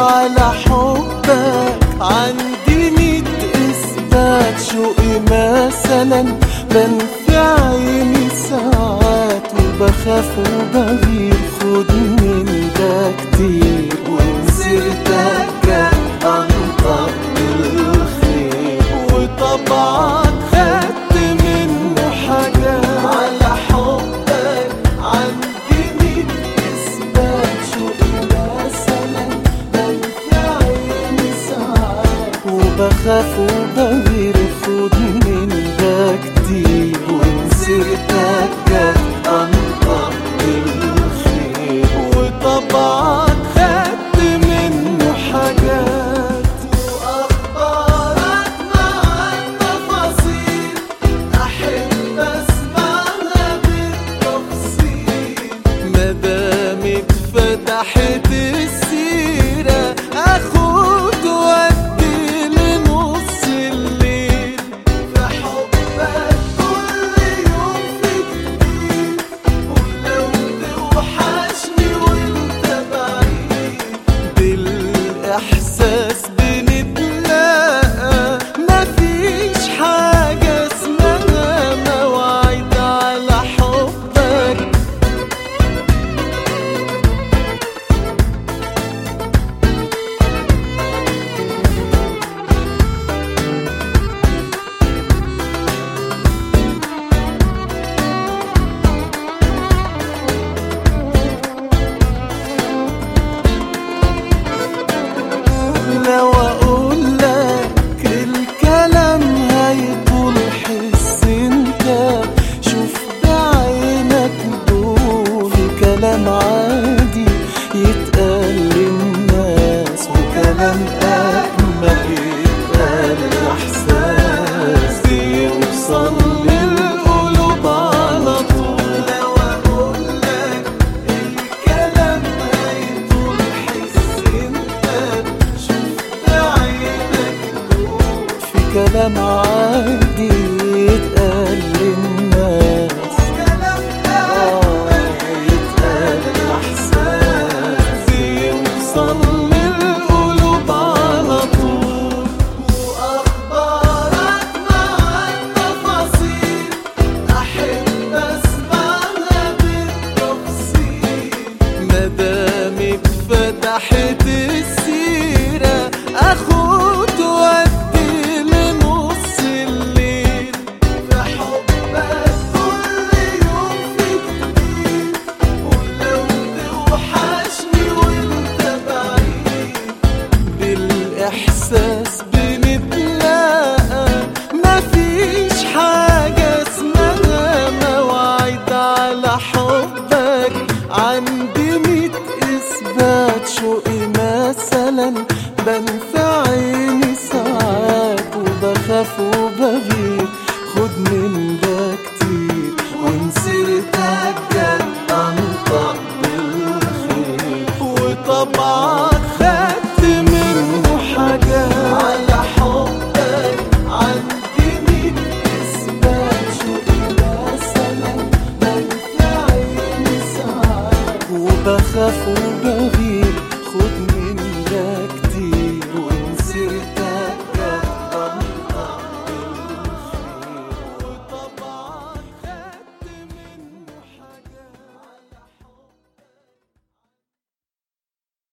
على حبك عندي ميت اثبات شوقي مثلا بنفي عيني ساعات وبخاف وبغير خد من ده كتير ومسيرتك كان انطق بالخير وطبعك خدت منه حاجات على حبك عندي ميت اثبات شوقي مثلا بنفي عيني ساعات وبخاف وبغير خد من ده كتير ومسيرتك كانت انطق بالخير وطبعك خدت منه حاجات واخبارك مع التفاصيل احب اسمعها بالتفصيل مادام اتفتحت السيرة اخد وادي لنص الليل في حبك كل يوم في جديد ولو توحشني وانت بعيد بالاحساس بنتلاقى مفيش حاجة اسمها مواعيد على حبك لو اقول لك الكلام هيطول حس انت شوف بعينك دول كلام عادي يتقال للناس وكلام اجمل يتقال احساس بيوصل للقلوب على طول لو اقول لك الكلام هيطول حس انت شوف بعينك دول في كلام عادي يتقال للناس آه، يتقال الإحساس بيوصل للقلوب على طول وأخبارك مع التفاصيل أحب أسمعها بالتفصيل مادام اتفتحت السيرة اخد وادي لنص الليل في حبك كل يوم في جديد ولو توحشني وانت بعيد بالاحساس بنتلاقى مفيش حاجة اسمها مواعيد على حبك عندي ميت اثبات شوقي مثلا بنفي عيني ساعات وبخاف وبغير خد من ده كتير ونسيتك جت انطق بالخير وطبعك خدت منه حاجات على حبك عندي ميت اثبات شوقي مثلا بنفي عيني ساعات وبخاف وبغير خد من ده كتير